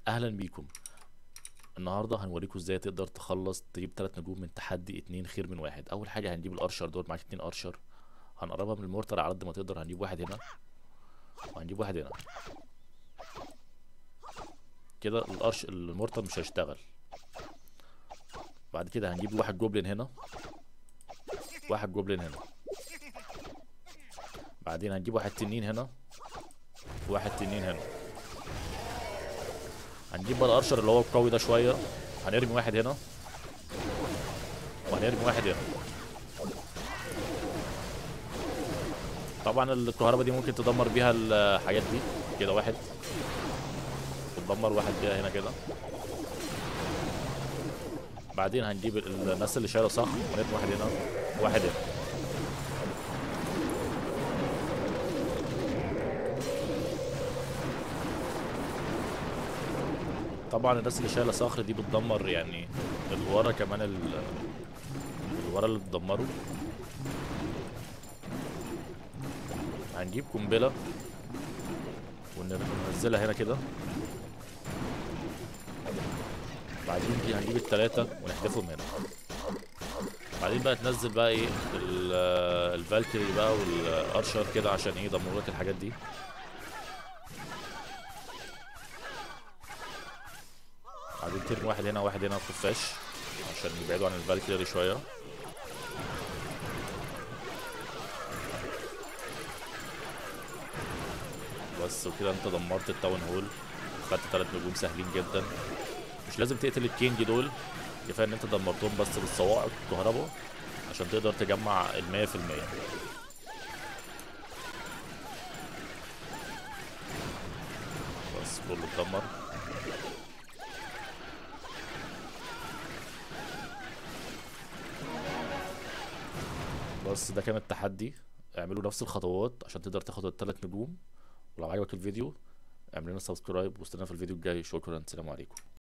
اهلا بيكم النهارده هنوريكم ازاي تقدر تخلص تجيب تلات نجوم من تحدي اتنين خير من واحد اول حاجه هنجيب الارشر دول معاك اتنين ارشر هنقربها من المورتر على قد ما تقدر هنجيب واحد هنا وهنجيب واحد هنا كده الارش المورتر مش هيشتغل بعد كده هنجيب واحد جوبلين هنا واحد جوبلين هنا بعدين هنجيب واحد تنين هنا وواحد تنين هنا هنجيب بقى الارشر اللي هو القوي ده شويه هنرمي واحد هنا وهنرمي واحد هنا طبعا الكهرباء دي ممكن تدمر بيها الحاجات دي كده واحد وتدمر واحد بيها هنا كده بعدين هنجيب الناس اللي شايله صح ونرمي واحد هنا واحد هنا طبعا الناس اللي شايله صخر دي بتدمر يعني اللي ورا كمان ال- اللي ورا اللي بتدمره هنجيب قنبله وننزلها هنا كده بعدين دي هنجيب التلاتة ونحذفهم هنا بعدين بقى تنزل بقى ايه ال- الفالكري بقى والارشر كده عشان ايه يدمروا لك الحاجات دي بعدين ترمي واحد هنا واحد هنا خفاش عشان يبعدوا عن الفالكري شويه بس وكده انت دمرت التاون هول خدت تلات نجوم سهلين جدا مش لازم تقتل الكينج دول كفايه ان انت دمرتهم بس بالصواعق الكهرباء عشان تقدر تجمع المية في المية بس كله اتدمر بس ده كان التحدي اعملوا نفس الخطوات عشان تقدر تاخد التلات نجوم ولو عجبك الفيديو اعمل لنا سبسكرايب واستنى في الفيديو الجاي شكرا سلام عليكم